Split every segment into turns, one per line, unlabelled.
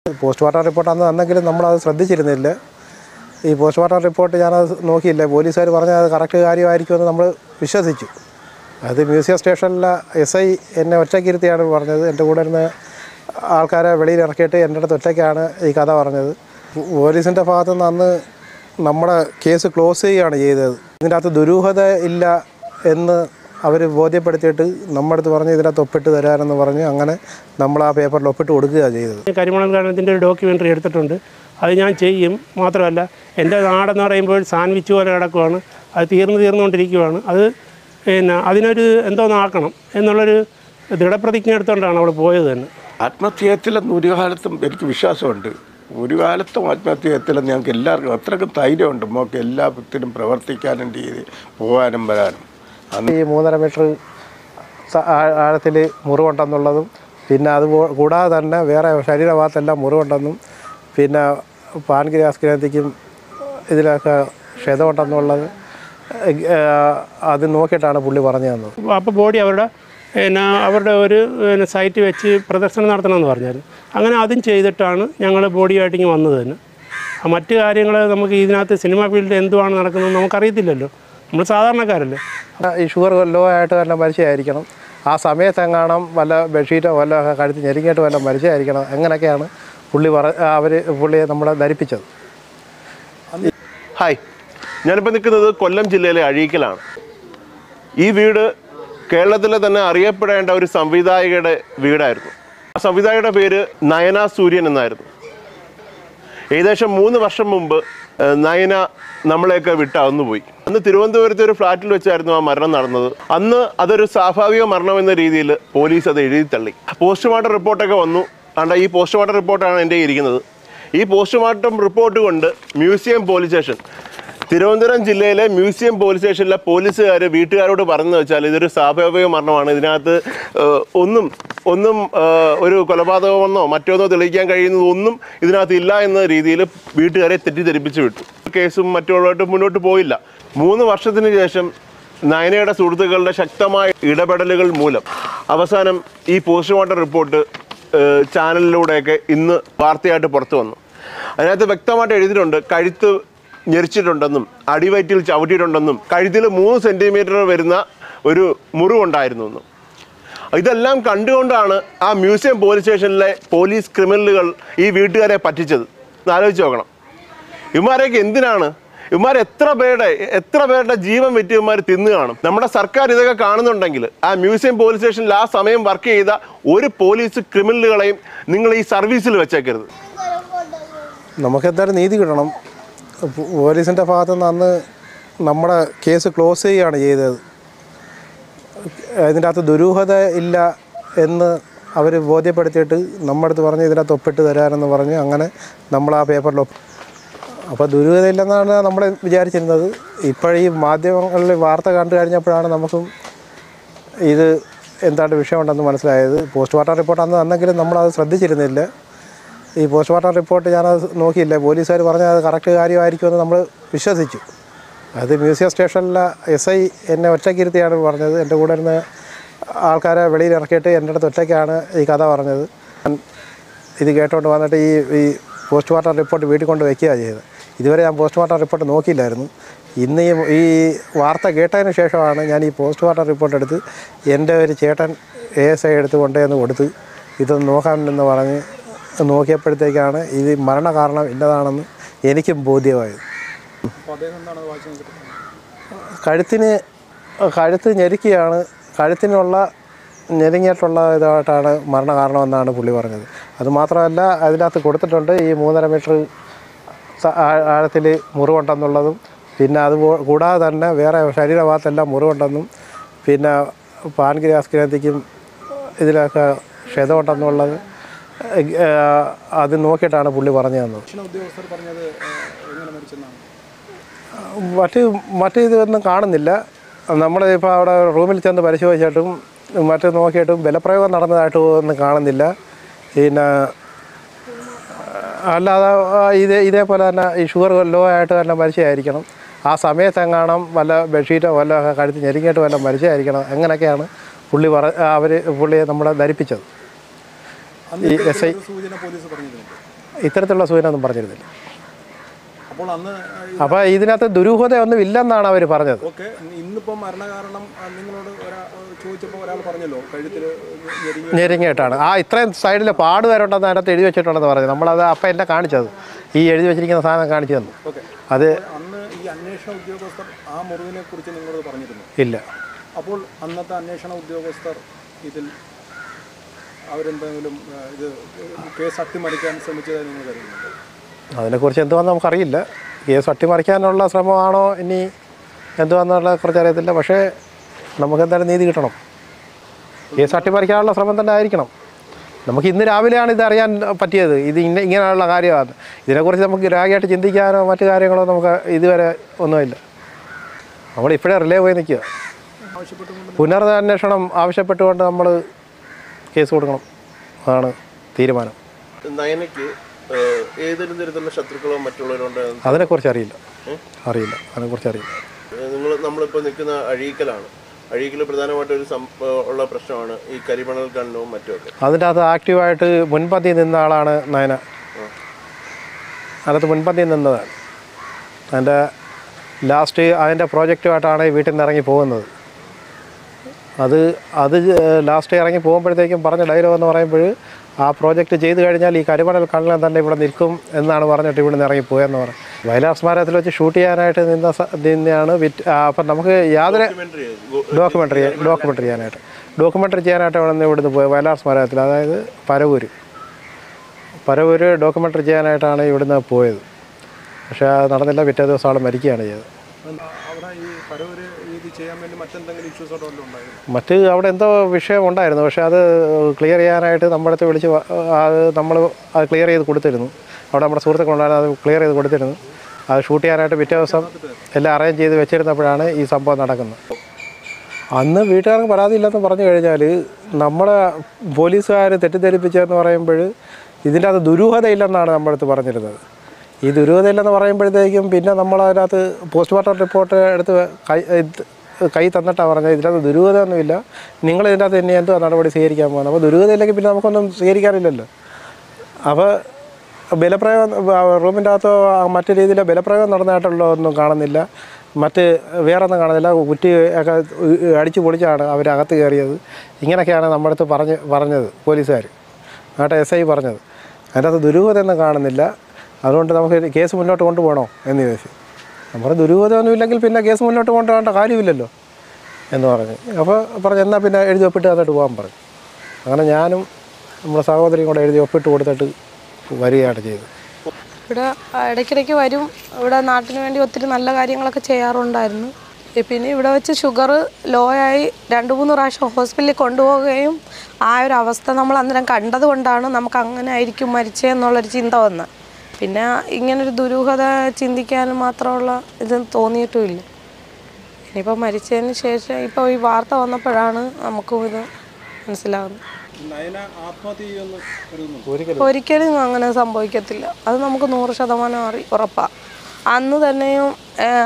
Postmortem report അന്ന് തന്നെങ്കിലും നമ്മളത് ശ്രദ്ധിച്ചിരുന്നില്ല ഈ പോസ്റ്റ്മോർട്ടം റിപ്പോർട്ട് ഞാനത് നോക്കിയില്ല പോലീസുകാർ പറഞ്ഞാൽ അത് കറക്റ്റ് കാര്യമായിരിക്കുമെന്ന് നമ്മൾ വിശ്വസിച്ചു അത് മ്യൂസിയം സ്റ്റേഷനിലെ എസ് ഐ എന്നെ ഒറ്റയ്ക്കിരുത്തിയാണ് പറഞ്ഞത് എൻ്റെ കൂടെ ഇരുന്ന ആൾക്കാരെ വെളിയിൽ ഇറക്കിയിട്ട് എൻ്റെ അടുത്ത് ഒറ്റയ്ക്കാണ് ഈ കഥ പറഞ്ഞത് പോലീസിൻ്റെ ഭാഗത്തു നിന്ന് അന്ന് നമ്മുടെ കേസ് ക്ലോസ് ചെയ്യുകയാണ് ചെയ്തത് ഇതിൻ്റെ അകത്ത് ദുരൂഹത ഇല്ല എന്ന് അവർ ബോധ്യപ്പെടുത്തിയിട്ട് നമ്മുടെ അടുത്ത് പറഞ്ഞ് ഇതിനകത്ത് ഒപ്പിട്ട് തരാമെന്ന് പറഞ്ഞ് അങ്ങനെ നമ്മൾ ആ പേപ്പറിൽ ഒപ്പിട്ട് കൊടുക്കുകയാണ് ചെയ്തത്
കരിമണൽ ഗാനത്തിൻ്റെ ഒരു ഡോക്യുമെൻ്ററി എടുത്തിട്ടുണ്ട് അത് ഞാൻ ചെയ്യും മാത്രമല്ല എൻ്റെ നാടെന്ന് പറയുമ്പോൾ സാൻഡ്വിച്ച് പോലെ കിടക്കുവാണ് അത് തീർന്നു തീർന്നുകൊണ്ടിരിക്കുവാണ് അത് പിന്നെ അതിനൊരു എന്തോന്നാക്കണം എന്നുള്ളൊരു ദൃഢപ്രതിജ്ഞ എടുത്തുകൊണ്ടാണ് അവൾ പോയത് തന്നെ
ആത്മഹത്യത്തിലെന്ന് ഒരു കാലത്തും എനിക്ക് വിശ്വാസമുണ്ട് ഒരു കാലത്തും ആത്മഹത്യത്തിലെന്ന് ഞങ്ങൾക്ക് എല്ലാവർക്കും അത്രയ്ക്കും ധൈര്യമുണ്ട് നമുക്ക് എല്ലാത്തിനും പ്രവർത്തിക്കാനും രീതി പോകാനും വരാനും അന്ന്
ഈ മൂന്നര മീറ്റർ ആഴത്തിൽ മുറിവുണ്ടെന്നുള്ളതും പിന്നെ അത് കൂ- കൂടാതെ തന്നെ വേറെ ശരീരഭാഗത്തെല്ലാം മുറിവുണ്ടെന്നും പിന്നെ പാൻഗ്രിയാസ് ഗ്രന്ഥിക്കും ഇതിലൊക്കെ ക്ഷതമുണ്ടെന്നുള്ളത് ഏഹ്, അത് നോക്കിയിട്ടാണ് പുള്ളി പറഞ്ഞു തന്നത്
അപ്പോൾ ബോഡി അവരുടെ പിന്നെ അവരുടെ ഒരു പിന്നെ സൈറ്റ് വെച്ച് പ്രദർശനം നടത്തണമെന്ന് പറഞ്ഞായിരുന്നു അങ്ങനെ അതും ചെയ്തിട്ടാണ് ഞങ്ങൾ ബോഡിയായിട്ട് ഇങ്ങ് വന്നത് തന്നെ ആ മറ്റു കാര്യങ്ങൾ നമുക്ക് ഇതിനകത്ത് സിനിമ ഫീൽഡ് എന്തുവാണ് നടക്കുന്നത് നമുക്കറിയത്തില്ലല്ലോ നമ്മൾ സാധാരണക്കാരല്ലേ
ഈ ഷുഗർ ലോ ആയിട്ട് വല്ല മരിച്ചതായിരിക്കണം ആ സമയത്തെങ്ങാണം വല്ല ബെഡ്ഷീറ്റോ വല്ല ഒക്കെ കഴുത്ത് ഞെരുങ്ങിയിട്ട് വല്ല മരിച്ചതായിരിക്കണം അങ്ങനെയൊക്കെയാണ് പുള്ളി പറ അവർ പുള്ളിയെ നമ്മളെ ധരിപ്പിച്ചത്
ഹായ് ഞാനിപ്പോൾ നിൽക്കുന്നത് കൊല്ലം ജില്ലയിലെ അഴീക്കലാണ് ഈ വീട് കേരളത്തിലെ തന്നെ അറിയപ്പെടേണ്ട ഒരു സംവിധായകയുടെ വീടായിരുന്നു ആ സംവിധായകയുടെ പേര് നയന സൂര്യൻ എന്നായിരുന്നു ഏകദേശം മൂന്ന് വർഷം മുമ്പ് ഏഹ്, നയന നമ്മളെയൊക്കെ വിട്ട് അകന്നു പോയി അന്ന് തിരുവനന്തപുരത്തെ ഒരു ഫ്ലാറ്റിൽ വെച്ചായിരുന്നു ആ മരണം നടന്നത് അന്ന് അതൊരു സ്വാഭാവിക മരണം എന്ന രീതിയിൽ പോലീസ് അത് എഴുതി തള്ളി പോസ്റ്റ്മോർട്ടം റിപ്പോർട്ടൊക്കെ വന്നു കണ്ട ഈ പോസ്റ്റ്മോർട്ടം റിപ്പോർട്ടാണ് എൻ്റെ ഇരിക്കുന്നത് ഈ പോസ്റ്റ്മോർട്ടം റിപ്പോർട്ട് കൊണ്ട് മ്യൂസിയം പോലീസ് സ്റ്റേഷൻ തിരുവനന്തപുരം ജില്ലയിലെ മ്യൂസിയം പോലീസ് സ്റ്റേഷനിലെ പോലീസുകാർ വീട്ടുകാരോട് പറഞ്ഞു വെച്ചാൽ ഇതൊരു സ്വാഭാവിക മരണമാണ് ഇതിനകത്ത് ഏഹ്, ഒന്നും ഒന്നും ഏഹ്, ഒരു കൊലപാതകമെന്നോ മറ്റോന്നോ തെളിയിക്കാൻ കഴിയുന്നത് ഒന്നും ഇതിനകത്ത് ഇല്ല എന്ന രീതിയിൽ വീട്ടുകാരെ തെറ്റിദ്ധരിപ്പിച്ചു വിട്ടു കേസും മറ്റുള്ളവരായിട്ട് മുന്നോട്ട് പോയില്ല മൂന്ന് വർഷത്തിന് ശേഷം നയനയുടെ സുഹൃത്തുക്കളുടെ ശക്തമായ ഇടപെടലുകൾ മൂലം അവസാനം ഈ പോസ്റ്റ്മോർട്ടം റിപ്പോർട്ട് ഏഹ്, ചാനലിലൂടെയൊക്കെ ഇന്ന് വാർത്തയായിട്ട് പുറത്തു വന്നു അതിനകത്ത് വ്യക്തമായിട്ട് എഴുതിയിട്ടുണ്ട് കഴുത്ത് ഞെരിച്ചിട്ടുണ്ടെന്നും അടിവയറ്റിൽ ചവിട്ടിയിട്ടുണ്ടെന്നും കഴുത്തിൽ മൂന്ന് സെൻറ്റിമീറ്റർ വരുന്ന ഒരു മുറിവുണ്ടായിരുന്നു എന്നും ഇതെല്ലാം കണ്ടുകൊണ്ടാണ് ആ മ്യൂസിയം പോലീസ് സ്റ്റേഷനിലെ പോലീസ് ക്രിമിനലുകൾ ഈ വീട്ടുകാരെ പറ്റിച്ചത് ഒന്ന് ആലോചിച്ച് നോക്കണം ഇവന്മാരെയൊക്കെ എന്തിനാണ് ഇവന്മാർ എത്ര പേരുടെ എത്ര പേരുടെ ജീവൻ വെറ്റി ഇവന്മാർ തിന്നു കാണും നമ്മുടെ സർക്കാർ ഇതൊക്കെ കാണുന്നുണ്ടെങ്കിൽ ആ മ്യൂസിയം പോലീസ് സ്റ്റേഷനിൽ ആ സമയം വർക്ക് ചെയ്ത ഒരു പോലീസ് ക്രിമിനലുകളെയും നിങ്ങൾ ഈ സർവീസിൽ വെച്ചേക്കരുത്
നമുക്ക് എന്തായാലും നീതി കിട്ടണം പോ- പോലീസിൻ്റെ ഭാഗത്തു നിന്ന് അന്ന് നമ്മുടെ കേസ് ക്ലോസ് ചെയ്യുകയാണ് ചെയ്തത് ഇതിൻ്റെ അകത്ത് ദുരൂഹത ഇല്ല എന്ന് അവർ ബോധ്യപ്പെടുത്തിയിട്ട് നമ്മുടെ അടുത്ത് പറഞ്ഞ് ഇതിനകത്ത് ഒപ്പിട്ട് തരാമെന്ന് പറഞ്ഞ് അങ്ങനെ നമ്മൾ ആ പേപ്പറിൽ ഒപ്പ് അപ്പോൾ ദുരൂഹത ഇല്ലെന്നാണ് നമ്മൾ വിചാരിച്ചിരുന്നത് ഇപ്പോഴീ മാധ്യമങ്ങളിൽ വാർത്ത കണ്ടു കഴിഞ്ഞപ്പോഴാണ് നമുക്കും ഇത് എന്താണ് വിഷയമുണ്ടെന്ന് മനസ്സിലായത് പോസ്റ്റ്മോർട്ടം റിപ്പോർട്ട് അന്ന് തന്നെങ്കിലും നമ്മളത് ശ്രദ്ധിച്ചിരുന്നില്ല ഈ പോസ്റ്റ്മോർട്ടം റിപ്പോർട്ട് ഞാനത് നോക്കിയില്ല പോലീസുകാർ പറഞ്ഞാൽ അത് കറക്റ്റ് കാര്യമായിരിക്കുമെന്ന് നമ്മൾ വിശ്വസിച്ചു അത് മ്യൂസിയം സ്റ്റേഷനിലെ എസ് ഐ എന്നെ ഒറ്റയ്ക്കിരുത്തിയാണ് പറഞ്ഞത് എൻ്റെ കൂടെ ഇരുന്ന ആൾക്കാരെ വെളിയിൽ ഇറക്കിയിട്ട് എൻ്റെ അടുത്ത് ഒറ്റയ്ക്കാണ് ഈ കഥ പറഞ്ഞത് ഞാൻ ഇത് കേട്ടോണ്ട് വന്നിട്ട് ഈ ഈ പോസ്റ്റ്മോർട്ടം റിപ്പോർട്ട് വീട്ടിൽ കൊണ്ട് വയ്ക്കുകയാണ് ചെയ്തത് ഇതുവരെ ഞാൻ പോസ്റ്റ്മോർട്ടം റിപ്പോർട്ട് നോക്കിയില്ലായിരുന്നു ഇന്ന് ഈ ഈ വാർത്ത കേട്ടതിന് ശേഷമാണ് ഞാൻ ഈ പോസ്റ്റ്മോർട്ടം റിപ്പോർട്ട് എടുത്ത് എൻ്റെ ഒരു ചേട്ടൻ എ എസ് ഐ എടുത്ത് കൊണ്ടുവന്ന് കൊടുത്ത് ഇതൊന്ന് നോക്കാമെന്ന് പറഞ്ഞ് നോക്കിയപ്പോഴത്തേക്കാണ് ഇത് മരണകാരണം ഇന്നതാണെന്ന് എനിക്കും ബോധ്യമായത് കഴുത്തിന് കഴുത്ത് ഞെരുക്കിയാണ് കഴുത്തിനുള്ള ഞെരുങ്ങിയിട്ടുള്ള ഇതായിട്ടാണ് മരണകാരണമെന്നാണ് പുള്ളി പറഞ്ഞത് അതുമാത്രമല്ല അതിനകത്ത് കൊടുത്തിട്ടുണ്ട് ഈ മൂന്നര മീറ്റർ ആഴത്തിൽ മുറിവുണ്ടെന്നുള്ളതും പിന്നെ അത് കൂ- കൂടാതെ തന്നെ വേറെ ശരീരഭാഗത്തെല്ലാം മുറിവുണ്ടെന്നും പിന്നെ പാൻഗ്രിയാസ് ഗ്രന്ഥിക്കും ഇതിലൊക്കെ ക്ഷതമുണ്ടെന്നുള്ളത് ഏഹ്, അത് നോക്കിയിട്ടാണ് പുള്ളി പറഞ്ഞു തന്നത് മറ്റ് മറ്റ് ഇതൊന്നും കാണുന്നില്ല നമ്മൾ ഇപ്പോൾ അവിടെ റൂമിൽ ചെന്ന് പരിശോധിച്ചിട്ടും മറ്റ് നോക്കിയിട്ടും ബലപ്രയോഗം നടന്നതായിട്ട് ഒന്നും കാണുന്നില്ല പിന്നെ അല്ലാതെ ആ, ഇതേ ഇതേപോലെ തന്നെ ഈ ഷുഗർ ലോ ആയിട്ട് തന്നെ മരിച്ചതായിരിക്കണം ആ സമയത്തെങ്ങാണം വല്ല ബെഡ്ഷീറ്റോ വല്ല ഒക്കെ കഴുത്ത് ഞെരുങ്ങിയിട്ട് വല്ല മരിച്ചതായിരിക്കണം അങ്ങനെയൊക്കെയാണ് പുള്ളി പറ അവർ പുള്ളിയെ നമ്മളെ ധരിപ്പിച്ചത് ഈ എസ് ഐ ഇത്തരത്തിലുള്ള സൂചനയൊന്നും പറഞ്ഞിരുന്നില്ല
അപ്പോൾ അന്ന്
അപ്പോൾ ഇതിനകത്ത് ദുരൂഹതയൊന്നും ഇല്ലെന്നാണ് അവർ പറഞ്ഞത്
ഓക്കെ ഇന്നിപ്പോൾ മരണകാരണം ആ, നിങ്ങളോട് ഒരാ ചോദിച്ചപ്പോൾ ഒരാൾ പറഞ്ഞല്ലോ കഴുത്തിൽ ഞെരുങ്ങി
ഞെരുങ്ങിയിട്ടാണ് ആ ഇത്രയും സൈഡിൽ പാട് വരണ്ടെന്ന് അതിനകത്ത് എഴുതി വെച്ചിട്ടുണ്ടെന്ന് പറഞ്ഞു നമ്മളത് അപ്പം എന്നെ കാണിച്ചത് ഈ എഴുതി വെച്ചിരിക്കുന്ന സാധനം കാണിച്ചു തന്നു
ഓക്കെ
അത്
അന്ന് ഈ അന്വേഷണ ഉദ്യോഗസ്ഥർ ആ മുറിവിനെ കുറിച്ച് നിങ്ങളോട് പറഞ്ഞിരുന്നു
ഇല്ല
അപ്പോൾ അന്നത്തെ അന്വേഷണ ഉദ്യോഗസ്ഥർ ഇതിൽ അവരെന്തെങ്കിലും ആ, ഇത് കേസ് അട്ടിമറിക്കാൻ ശ്രമിച്ചതായി നിങ്ങൾ കരുതുന്നുണ്ട്
അതിനെക്കുറിച്ച് എന്തുവാന്ന് നമുക്കറിയില്ല കേസ് അട്ടിമറിക്കാനുള്ള ശ്രമമാണോ ഇനി എന്തുവാന്നുള്ള കുറിച്ച് അറിയത്തില്ല പക്ഷേ നമുക്ക് എന്തായാലും നീതി കിട്ടണം കേസ് അട്ടിമറിക്കാനുള്ള ശ്രമം തന്നെ ആയിരിക്കണം നമുക്ക് ഇന്ന് രാവിലെയാണ് ഇത് അറിയാൻ പറ്റിയത് ഇത് ഇന്ന ഇങ്ങനെയുള്ള കാര്യമാണ് ഇതിനെക്കുറിച്ച് നമുക്ക് രാഗിയായിട്ട് ചിന്തിക്കാനോ മറ്റു കാര്യങ്ങളോ നമുക്ക് ഇതുവരെ ഒന്നുമില്ല നമ്മൾ ഇപ്പോഴേ റിലേ പോയി നിൽക്കുക
ആവശ്യപ്പെട്ടുകൊണ്ട്
പുനരന്വേഷണം ആവശ്യപ്പെട്ടുകൊണ്ട് നമ്മൾ കേസ് കൊടുക്കണം അതാണ് തീരുമാനം
നയനയ്ക്ക് ഏഹ്, ഏതെങ്കിലും തരത്തിലുള്ള ശത്രുക്കളോ മറ്റുള്ളവരുണ്ടോ
അതിനെക്കുറിച്ച് അറിയില്ല അറിയില്ല അതിനെക്കുറിച്ച് അറിയില്ല
നിങ്ങൾ നമ്മളിപ്പോൾ നിൽക്കുന്ന അഴീക്കലാണ് അഴീക്കൽ പ്രധാനമായിട്ട് ഒരു സം ഏഹ്, ഉള്ള പ്രശ്നമാണ് ഈ കരിമണൽ ഖനനവും മറ്റുമൊക്കെ
അതിൻ്റെ അകത്ത് ആക്റ്റീവായിട്ട് മുൻപന്തി നിന്ന ആളാണ് നയന അതിനകത്ത് മുൻപന്തി നിന്നതാണ് അതിൻ്റെ ലാസ്റ്റ് അതിൻ്റെ പ്രോജക്റ്റുമായിട്ടാണ് ഈ വീട്ടിൽ നിന്ന് ഇറങ്ങി പോകുന്നത് അത് അത് ലാസ്റ്റ് ഇറങ്ങി പോകുമ്പോഴത്തേക്കും പറഞ്ഞ ഡയലോഗ് എന്ന് പറയുമ്പോൾ ആ പ്രോജക്റ്റ് ചെയ്ത് കഴിഞ്ഞാൽ ഈ കരിമണൽ കണ്ണൻ തന്നെ ഇവിടെ നിൽക്കും എന്നാണ് പറഞ്ഞിട്ട് ഇവിടെ നിന്ന് ഇറങ്ങി പോയെന്ന് പറഞ്ഞു വയലാർ സ്മാരകത്തിൽ വെച്ച് ഷൂട്ട് ചെയ്യാനായിട്ട് നിന്ന സ- നിന്നെയാണ് വിറ്റ് ആ, അപ്പം നമുക്ക് യാതൊരു ഡോക്യുമെൻ്ററി ഡോക്യുമെൻ്ററി ചെയ്യാനായിട്ട് ഡോക്യുമെൻ്ററി ചെയ്യാനായിട്ട് ഇവിടെ നിന്ന് ഇവിടുന്ന് പോയത് വയലാർ സ്മാരകത്തിൽ അതായത് പരവൂര് പരവൂര് ഡോക്യുമെൻ്ററി ചെയ്യാനായിട്ടാണ് ഇവിടുന്ന് പോയത് പക്ഷേ അത് നടന്നില്ല പിറ്റേ ദിവസം ആൾ മരിക്കുകയാണ് ചെയ്തത്
അവിടെ ഈ പരവര് ഇത് ചെയ്യാൻ വേണ്ടി മറ്റെന്തെങ്കിലും ഇഷ്യൂസ് വല്ലതും ഉണ്ടായിരുന്നു
മറ്റ് അവിടെ എന്തോ വിഷയം ഉണ്ടായിരുന്നു പക്ഷേ അത് ക്ലിയർ ചെയ്യാനായിട്ട് നമ്മുടെ അടുത്ത് വിളിച്ച് വ- അത് നമ്മൾ അത് ക്ലിയർ ചെയ്ത് കൊടുത്തിരുന്നു അവിടെ നമ്മുടെ സുഹൃത്തുക്കളുണ്ടായിരുന്നു അത് ക്ലിയർ ചെയ്ത് കൊടുത്തിരുന്നു അത് ഷൂട്ട് ചെയ്യാനായിട്ട് പിറ്റേ ദിവസം എല്ലാം അറേഞ്ച് ചെയ്ത് വെച്ചിരുന്നപ്പോഴാണ് ഈ സംഭവം നടക്കുന്നത് അന്ന് വീട്ടുകാർക്ക് പരാതിയില്ലെന്ന് പറഞ്ഞു കഴിഞ്ഞാൽ നമ്മളെ പോലീസുകാർ തെറ്റിദ്ധരിപ്പിച്ചതെന്ന് പറയുമ്പോൾ ഇതിൻ്റെ അത് ദുരൂഹതയില്ലെന്നാണ് നമ്മുടെ അടുത്ത് പറഞ്ഞിരുന്നത് ഈ ദുരൂഹതയില്ലെന്ന് പറയുമ്പോഴത്തേക്കും പിന്നെ നമ്മളതിനകത്ത് പോസ്റ്റ്മോർട്ടം റിപ്പോർട്ട് എടുത്ത് കൈ ഇത് കൈ തന്നിട്ടാണ് പറഞ്ഞത് ഇതിനകത്ത് ദുരൂഹതയൊന്നുമില്ല നിങ്ങൾ ഇതിൻ്റെ അകത്ത് ഇനി എന്തോ നടപടി സ്വീകരിക്കാൻ പോകുന്നത് അപ്പോൾ ദുരൂഹതയില്ലെങ്കിൽ പിന്നെ നമുക്കൊന്നും സ്വീകരിക്കാനില്ലല്ലോ അപ്പോൾ ബലപ്രയോഗം റൂമിൻ്റെ അകത്തോ ആ മറ്റു രീതിയിൽ ബലപ്രയോഗം നടന്നതായിട്ടുള്ള ഒന്നും കാണുന്നില്ല മറ്റ് വേറെ ഒന്നും കാണുന്നില്ല കുറ്റി ഒക്കെ അടിച്ചു പൊളിച്ചാണ് അവരകത്ത് കയറിയത് ഇങ്ങനെയൊക്കെയാണ് നമ്മുടെ അടുത്ത് പറഞ്ഞ് പറഞ്ഞത് പോലീസുകാർ ആട്ടെ എസ് ഐ പറഞ്ഞത് അതിൻ്റെ അകത്ത് ദുരൂഹതയൊന്നും കാണുന്നില്ല അതുകൊണ്ട് നമുക്ക് ഇത് കേസ് മുന്നോട്ട് കൊണ്ടുപോകണോ എന്ന് ചോദിച്ചു നമ്മുടെ ദുരൂഹതയൊന്നും ഇല്ലെങ്കിൽ പിന്നെ കേസ് മുന്നോട്ട് കൊണ്ടുപോകേണ്ട കാര്യമില്ലല്ലോ എന്ന് പറഞ്ഞു അപ്പോൾ പറഞ്ഞു എന്നാൽ പിന്നെ എഴുതി ഒപ്പിട്ട് തന്നിട്ട് പോകാൻ പറഞ്ഞു അങ്ങനെ ഞാനും നമ്മുടെ സഹോദരിയും കൂടെ എഴുതി ഒപ്പിട്ട് കൊടുത്തിട്ട് വരികയാണ് ചെയ്തത്
ഇവിടെ ഇടയ്ക്കിടയ്ക്ക് വരും ഇവിടെ നാട്ടിന് വേണ്ടി ഒത്തിരി നല്ല കാര്യങ്ങളൊക്കെ ചെയ്യാറുണ്ടായിരുന്നു ഇ- പിന്നെ ഇവിടെ വെച്ച് ഷുഗർ ലോ ആയി രണ്ട് മൂന്ന് പ്രാവശ്യം ഹോസ്പിറ്റലിൽ കൊണ്ടുപോവുകയും ആ ഒരു അവസ്ഥ നമ്മൾ അന്നേരം കണ്ടത് കൊണ്ടാണ് നമുക്ക് അങ്ങനെ ആയിരിക്കും മരിച്ചതെന്നുള്ളൊരു ചിന്ത വന്നത് പിന്നെ ഇങ്ങനൊരു ദുരൂഹത ചിന്തിക്കാൻ മാത്രമുള്ള ഇത് തോന്നിയിട്ടുമില്ല ഇനിയിപ്പോൾ മരിച്ചതിന് ശേഷം ഇപ്പോൾ ഈ വാർത്ത വന്നപ്പോഴാണ് നമുക്കും ഇത് മനസ്സിലാകുന്നത്
നയന ആത്മഹത്യ ചെയ്യുമെന്ന് കരുതുന്നു
ഒരിക്കലും അങ്ങനെ സംഭവിക്കത്തില്ല അത് നമുക്ക് നൂറ് ശതമാനം അറി ഉറപ്പാണ് അന്ന് തന്നെയും ഏഹ്,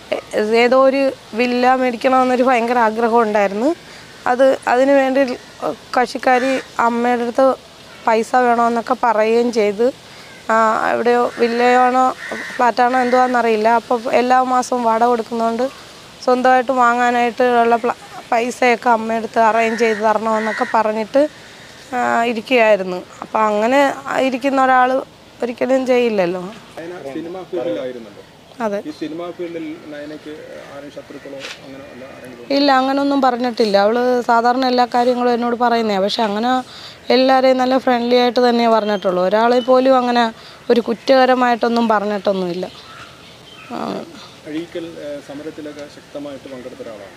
ഏതോ ഒരു വില്ല മേടിക്കണമെന്നൊരു ഭയങ്കര ആഗ്രഹം ഉണ്ടായിരുന്നു അത് അതിന് വേണ്ടി കക്ഷിക്കാരി അമ്മയുടെ അടുത്ത് പൈസ വേണമെന്നൊക്കെ പറയുകയും ചെയ്ത് ആ, എവിടെയോ വില്ലയാണോ ഫ്ലാറ്റാണോ എന്തുവാണെന്നറിയില്ല അപ്പോൾ എല്ലാ മാസവും വാടക കൊടുക്കുന്നതുകൊണ്ട് സ്വന്തമായിട്ട് വാങ്ങാനായിട്ട് ഉള്ള പ്ല- പൈസയൊക്കെ അമ്മയെടുത്ത് അറേഞ്ച് ചെയ്ത് തരണമെന്നൊക്കെ പറഞ്ഞിട്ട് ആ, ഇരിക്കുകയായിരുന്നു അപ്പം അങ്ങനെ ഇരിക്കുന്ന ഒരാൾ ഒരിക്കലും ചെയ്യില്ലല്ലോ
നയന സിനിമ ഫീൽഡിലായിരുന്നല്ലോ
അതെ
ഈ സിനിമാ ഫീൽഡിൽ നയനയ്ക്ക് ആരും ശത്രുക്കളോ അങ്ങനെ അല്ല ആരെങ്കിലും
ഇല്ല അങ്ങനൊന്നും പറഞ്ഞിട്ടില്ല അവൾ സാധാരണ എല്ലാ കാര്യങ്ങളും എന്നോട് പറയുന്നതാണ് പക്ഷെ അങ്ങനെ എല്ലാവരെയും നല്ല ഫ്രണ്ട്ലി ആയിട്ട് തന്നെ പറഞ്ഞിട്ടുള്ളൂ ഒരാളെ പോലും അങ്ങനെ ഒരു കുറ്റകരമായിട്ടൊന്നും പറഞ്ഞിട്ടൊന്നുമില്ല ആ,
അഴീക്കൽ ഏഹ്, സമരത്തിലൊക്കെ ശക്തമായിട്ട് പങ്കെടുത്ത ഒരാളാണ്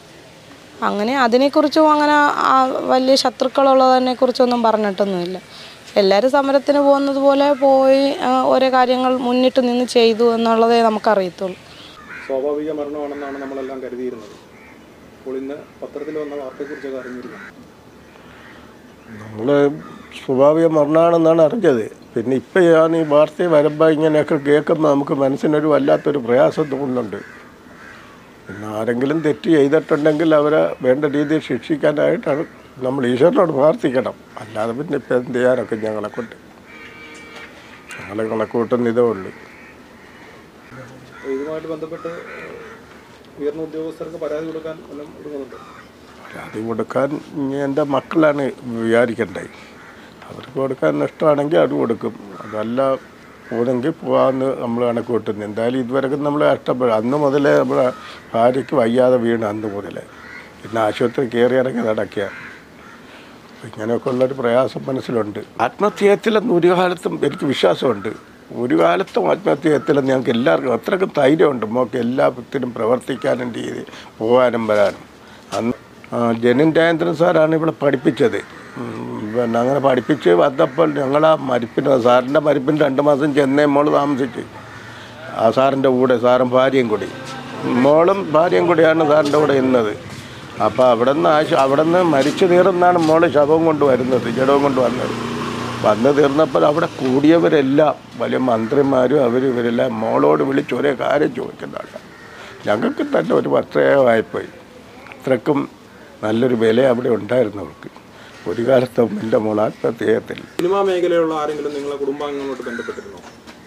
അങ്ങനെ അതിനെക്കുറിച്ചും അങ്ങനെ ആ വലിയ ശത്രുക്കളുള്ളതിനെ കുറിച്ചൊന്നും പറഞ്ഞിട്ടൊന്നുമില്ല എല്ലാവരും സമരത്തിന് പോകുന്നത് പോലെ പോയി ആ, ഓരോ കാര്യങ്ങൾ മുന്നിട്ട് നിന്ന് ചെയ്തു എന്നുള്ളതേ നമുക്കറിയത്തുള്ളൂ
സ്വാഭാവിക മരണമാണെന്നാണ് നമ്മളെല്ലാം കരുതിയിരുന്നത് അപ്പോൾ ഇന്ന് പത്രത്തിൽ വന്ന വാർത്തയെക്കുറിച്ചൊക്കെ അറിഞ്ഞിരുന്നു
നമ്മൾ സ്വാഭാവിക മരണമാണെന്നാണ് അറിഞ്ഞത് പിന്നെ ഇപ്പം ഞാൻ ഈ വാർത്ത വരുമ്പോൾ ഇങ്ങനെയൊക്കെ കേൾക്കുമ്പോൾ നമുക്ക് മനസ്സിനൊരു വല്ലാത്തൊരു പ്രയാസം തോന്നുന്നുണ്ട് പിന്നെ ആരെങ്കിലും തെറ്റ് ചെയ്തിട്ടുണ്ടെങ്കിൽ അവരെ വേണ്ട രീതിയിൽ ശിക്ഷിക്കാനായിട്ടാണ് നമ്മൾ ഈശ്വരനോട് പ്രാർത്ഥിക്കണം അല്ലാതെ പിന്നെ ഇപ്പം എന്ത് ചെയ്യാനൊക്കെ ഞങ്ങളെ കൊണ്ട് ഞങ്ങളെ കണക്ക് കൂട്ടുന്ന ഇതേ ഉള്ളൂ
അപ്പോൾ ഇതുമായിട്ട് ബന്ധപ്പെട്ട് ഉയർന്ന ഉദ്യോഗസ്ഥർക്ക് പരാതി കൊടുക്കാൻ വല്ലതും എടുക്കുന്നുണ്ടോ
അത് കൊടുക്കാൻ ഇനി എൻ്റെ മക്കളാണ് വിചാരിക്കേണ്ടത് അവർക്ക് കൊടുക്കാൻ ഇഷ്ടമാണെങ്കിൽ അത് കൊടുക്കും അതല്ല പോണെങ്കിൽ പോകാമെന്ന് നമ്മൾ കണക്ക് കൂട്ടുന്നു എന്തായാലും ഇതുവരെക്കും നമ്മൾ കഷ്ടപ്പെടും അന്ന് മുതലേ നമ്മുടെ ഭാര്യയ്ക്ക് വയ്യാതെ വീണ് അന്ന് മുതലേ പിന്നെ ആശുപത്രി കയറി ഇറങ്ങി നടക്കുക ഇങ്ങനെയൊക്കെ ഉള്ളൊരു പ്രയാസം മനസ്സിലുണ്ട് ആത്മഹത്യ ചെയ്യത്തില്ലെന്ന് ഒരു കാലത്തും എനിക്ക് വിശ്വാസമുണ്ട് ഒരു കാലത്തും ആത്മഹത്യ ചെയ്യത്തില്ലെന്ന് ഞങ്ങൾക്ക് എല്ലാവർക്കും അത്രയ്ക്കും ധൈര്യമുണ്ട് മോക്ക് എല്ലാത്തിനും പ്രവർത്തിക്കാനും രീതി പോകാനും വരാനും അന്ന് ആ, ജനിൻ രാജേന്ദ്രൻ സാറാണ് ഇവിടെ പഠിപ്പിച്ചത് ഉം, പിന്നെ അങ്ങനെ പഠിപ്പിച്ച് വന്നപ്പോൾ ഞങ്ങളാ മരിപ്പിന് സാറിൻ്റെ മരിപ്പിന് രണ്ട് മാസം ചെന്നൈ മോള് താമസിച്ച് ആ സാറിൻ്റെ കൂടെ സാറും ഭാര്യയും കൂടി മോളും ഭാര്യയും കൂടിയാണ് സാറിൻ്റെ കൂടെ ഇന്നത് അപ്പോൾ അവിടെ നിന്ന് ആശ അവിടെ നിന്ന് മരിച്ചു തീർന്നാണ് മോള് ശവം കൊണ്ട് വരുന്നത് ജഡവും കൊണ്ട് വന്നത് വന്ന് തീർന്നപ്പോൾ അവിടെ കൂടിയവരെല്ലാം വലിയ മന്ത്രിമാരും അവരും ഇവരെല്ലാം മോളോട് വിളിച്ച് ഒരേ കാര്യം ചോദിക്കുന്നതാണ് ഞങ്ങൾക്ക് തന്നെ ഒരു പ്രത്യേകമായിപ്പോയി അത്രക്കും നല്ലൊരു വില അവിടെ ഉണ്ടായിരുന്നു അവർക്ക് ഒരു കാലത്തും എൻ്റെ മോൾ ആത്മഹത്യ ചെയ്യത്തില്ല
സിനിമാ മേഖലയുള്ള ആരെങ്കിലും നിങ്ങളെ കുടുംബാംഗങ്ങളോട് ബന്ധപ്പെട്ടിരുന്നോ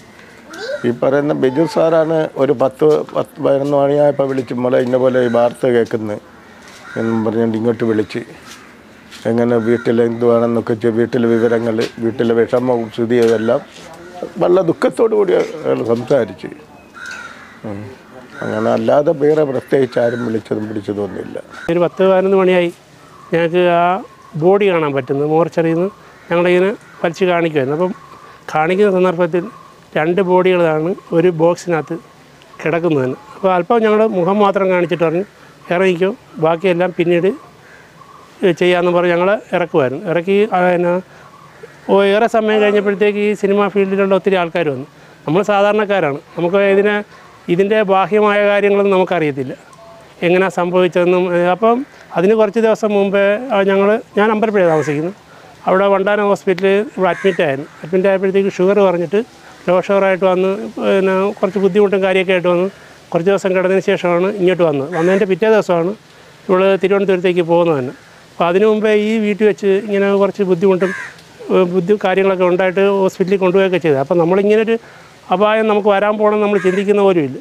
ഈ പറയുന്ന ബിജു സാറാണ് ഒരു പത്ത് പത്ത് പതിനൊന്ന് മണിയായപ്പോൾ വിളിച്ച് മോളെ ഇന്ന പോലെ ഈ വാർത്ത കേൾക്കുന്നു എന്നും പറഞ്ഞുകൊണ്ട് ഇങ്ങോട്ട് വിളിച്ച് എങ്ങനെ വീട്ടിൽ എന്തുവാണെന്നൊക്കെ ചെ- വീട്ടിലെ വിവരങ്ങൾ വീട്ടിലെ വിഷമവും സ്ഥിതിയും ഇതെല്ലാം വളരെ ദുഃഖത്തോടു കൂടി അയാൾ സംസാരിച്ച് ഉം. അങ്ങനെ അല്ലാതെ വേറെ പ്രത്യേകിച്ച് ആരും വിളിച്ചതും പിടിച്ചതൊന്നുമില്ല
ഒരു പത്ത് പതിനൊന്ന് മണിയായി ഞങ്ങൾക്ക് ആ ബോഡി കാണാൻ പറ്റുന്നു മോർച്ചറിയിൽ നിന്ന് ഞങ്ങളിങ്ങനെ വലിച്ച് കാണിക്കുമായിരുന്നു അപ്പം കാണിക്കുന്ന സന്ദർഭത്തിൽ രണ്ട് ബോഡികളാണ് ഒരു ബോക്സിനകത്ത് കിടക്കുന്നതിന് അപ്പോൾ അല്പം ഞങ്ങൾ മുഖം മാത്രം കാണിച്ചിട്ട് പറഞ്ഞു ഇറങ്ങിക്കും ബാക്കിയെല്ലാം പിന്നീട് ചെയ്യാമെന്ന് പറഞ്ഞ് ഞങ്ങൾ ഇറക്കുമായിരുന്നു ഇറക്കി ആ, പിന്നെ ഓ ഏറെ സമയം കഴിഞ്ഞപ്പോഴത്തേക്ക് ഈ സിനിമാ ഫീൽഡിലുള്ള ഒത്തിരി ആൾക്കാർ വന്നു നമ്മൾ സാധാരണക്കാരാണ് നമുക്ക് ഇതിനെ ഇതിൻ്റെ ബാഹ്യമായ കാര്യങ്ങളൊന്നും നമുക്കറിയത്തില്ല എങ്ങനെയാണ് സംഭവിച്ചതെന്നും ഏ, അപ്പം അതിന് കുറച്ച് ദിവസം മുമ്പേ ഞങ്ങൾ ഞാൻ അമ്പലപ്പുഴ താമസിക്കുന്നു അവിടെ വണ്ടാനം ഹോസ്പിറ്റലിൽ ഇവിടെ അഡ്മിറ്റ് ആയിരുന്നു അഡ്മിറ്റ് ആയപ്പോഴത്തേക്ക് ഷുഗർ പറഞ്ഞിട്ട് ലോ ഷുഗറായിട്ട് വന്ന് പിന്നെ കുറച്ച് ബുദ്ധിമുട്ടും കാര്യമൊക്കെ ആയിട്ട് വന്ന് കുറച്ച് ദിവസം കിടന്നതിന് ശേഷമാണ് ഇങ്ങോട്ട് വന്നത് വന്നതിൻ്റെ പിറ്റേ ദിവസമാണ് ഇവൾ തിരുവനന്തപുരത്തേക്ക് പോകുന്നത് തന്നെ അപ്പോൾ അതിനു മുമ്പേ ഈ വീട്ടിൽ വെച്ച് ഇങ്ങനെ കുറച്ച് ബുദ്ധിമുട്ടും ഏഹ് ബുദ്ധി കാര്യങ്ങളൊക്കെ ഉണ്ടായിട്ട് ഹോസ്പിറ്റലിൽ കൊണ്ടുപോയൊക്കെ ചെയ്തത് അപ്പോൾ നമ്മളിങ്ങനൊരു അപായം നമുക്ക് വരാൻ പോകണം നമ്മൾ ചിന്തിക്കുന്ന പോലും ഇല്ല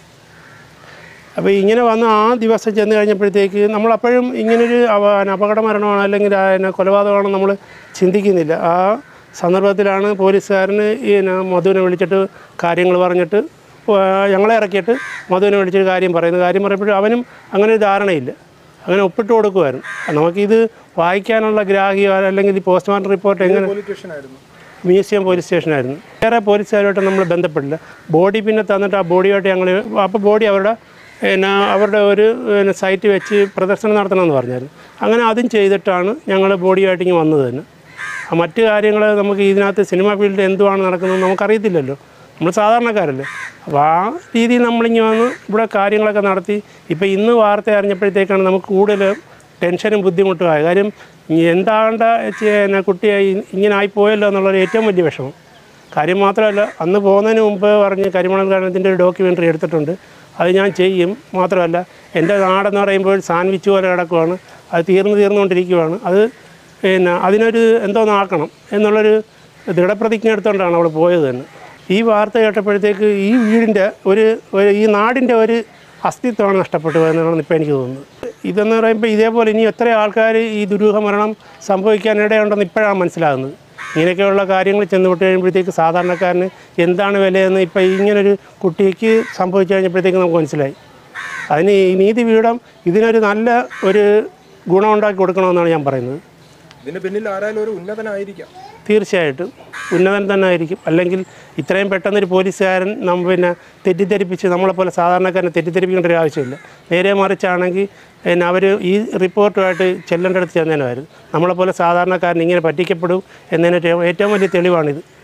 അപ്പോൾ ഇങ്ങനെ വന്ന് ആ ദിവസം ചെന്ന് കഴിഞ്ഞപ്പോഴത്തേക്ക് നമ്മളപ്പോഴും ഇങ്ങനൊരു അപ- അപകട മരണമാണ് അല്ലെങ്കിൽ ആ പിന്നെ കൊലപാതകമാണ് നമ്മൾ ചിന്തിക്കുന്നില്ല ആ സന്ദർഭത്തിലാണ് പോലീസുകാരന് ഈ പിന്നെ മധുവിനെ വിളിച്ചിട്ട് കാര്യങ്ങൾ പറഞ്ഞിട്ട് പോ- ഞങ്ങളെ ഇറക്കിയിട്ട് മധുവിനെ വിളിച്ചിട്ട് കാര്യം പറയുന്നു കാര്യം പറയുമ്പോഴും അവനും അങ്ങനെ ഒരു ധാരണയില്ല അങ്ങനെ ഒപ്പിട്ട് കൊടുക്കുമായിരുന്നു നമുക്കിത് വായിക്കാനുള്ള ഗ്രാഹ്യം അല്ലെങ്കിൽ ഈ പോസ്റ്റ്മോർട്ടം റിപ്പോർട്ട് എങ്ങനെ
പോലീസ് സ്റ്റേഷനായിരുന്നു
മ്യൂസിയം പോലീസ് സ്റ്റേഷനായിരുന്നു വേറെ പോലീസുകാരുമായിട്ട് നമ്മൾ ബന്ധപ്പെട്ടില്ല ബോഡി പിന്നെ തന്നിട്ട് ആ ബോഡിയായിട്ട് ഞങ്ങൾ അപ്പോൾ ബോഡി അവരുടെ പിന്നെ അവരുടെ ഒരു പിന്നെ സൈറ്റ് വെച്ച് പ്രദർശനം നടത്തണമെന്ന് പറഞ്ഞായിരുന്നു അങ്ങനെ അതും ചെയ്തിട്ടാണ് ഞങ്ങൾ ബോഡിയായിട്ട് ഇങ്ങനെ വന്നത് തന്നെ ആ മറ്റു കാര്യങ്ങൾ നമുക്ക് ഇതിനകത്ത് സിനിമ ഫീൽഡിൽ എന്തുവാണ് നടക്കുന്നത് നമുക്കറിയത്തില്ലല്ലോ നമ്മൾ സാധാരണക്കാരല്ലേ അപ്പോൾ ആ രീതിയിൽ നമ്മളിങ്ങനെ വന്ന് ഇവിടെ കാര്യങ്ങളൊക്കെ നടത്തി ഇപ്പോൾ ഇന്ന് വാർത്ത അറിഞ്ഞപ്പോഴത്തേക്കാണ് നമുക്ക് കൂടുതൽ ടെൻഷനും ബുദ്ധിമുട്ടുമായ കാര്യം ഇനി എന്താണ്ട പിന്നെ കുട്ടിയായി ഇങ്ങനെ ആയിപ്പോയല്ലോ എന്നുള്ളൊരു ഏറ്റവും വലിയ വിഷമം കാര്യം മാത്രമല്ല അന്ന് പോകുന്നതിന് മുമ്പ് പറഞ്ഞ് കരിമണൽ ഗാനത്തിൻ്റെ ഒരു ഡോക്യുമെൻ്ററി എടുത്തിട്ടുണ്ട് അത് ഞാൻ ചെയ്യും മാത്രമല്ല എൻ്റെ നാടെന്ന് പറയുമ്പോൾ സാൻഡ്വിച്ച് പോലെ കിടക്കുവാണ് അത് തീർന്നു തീർന്നുകൊണ്ടിരിക്കുവാണ് അത് പിന്നെ അതിനൊരു എന്തോന്ന് ആക്കണം എന്നുള്ളൊരു ദൃഢപ്രതിജ്ഞ എടുത്തുകൊണ്ടാണ് അവൾ പോയത് തന്നെ ഈ വാർത്ത കേട്ടപ്പോഴത്തേക്ക് ഈ വീടിൻ്റെ ഒരു ഒരു- ഈ നാടിൻ്റെ ഒരു അസ്തിത്വമാണ് നഷ്ടപ്പെട്ടു പോയെന്നാണ് ഇപ്പോൾ എനിക്ക് തോന്നുന്നത് ഇതെന്ന് പറയുമ്പോൾ ഇതേപോലെ ഇനി എത്ര ആൾക്കാർ ഈ ദുരൂഹ മരണം സംഭവിക്കാനിടയുണ്ടെന്ന് ഇപ്പോഴാണ് മനസ്സിലാകുന്നത് ഇങ്ങനെയൊക്കെയുള്ള കാര്യങ്ങൾ ചെന്നുവിട്ട് കഴിയുമ്പോഴത്തേക്ക് സാധാരണക്കാരന് എന്താണ് വിലയെന്ന് ഇപ്പോൾ ഇങ്ങനൊരു കുട്ടിക്ക് സംഭവിച്ചു കഴിഞ്ഞപ്പോഴത്തേക്ക് നമുക്ക് മനസ്സിലായി അതിന് ഈ നീതി പീഠം ഇതിനൊരു നല്ല ഒരു ഗുണമുണ്ടാക്കി കൊടുക്കണമെന്നാണ് ഞാൻ പറയുന്നത്
ഇതിന് പിന്നിൽ ആരായാലും ഒരു ഉന്നതനായിരിക്കാം
തീർച്ചയായിട്ടും ഉന്നതൻ തന്നെ ആയിരിക്കും അല്ലെങ്കിൽ ഇത്രയും പെട്ടെന്നൊരു പോലീസുകാരൻ നമ്മ പിന്നെ തെറ്റിദ്ധരിപ്പിച്ച് നമ്മളെപ്പോലെ സാധാരണക്കാരനെ തെറ്റിദ്ധരിപ്പിക്കേണ്ട ഒരു ആവശ്യമില്ല നേരെ മറിച്ചാണെങ്കിൽ പിന്നെ അവർ ഈ റിപ്പോർട്ടുമായിട്ട് ചെല്ലേണ്ടടുത്ത് ചെന്നേനമായിരുന്നു നമ്മളെപ്പോലെ സാധാരണക്കാരൻ ഇങ്ങനെ പറ്റിക്കപ്പെടും എന്നതിന് ഏറ്റവും വലിയ തെളിവാണിത്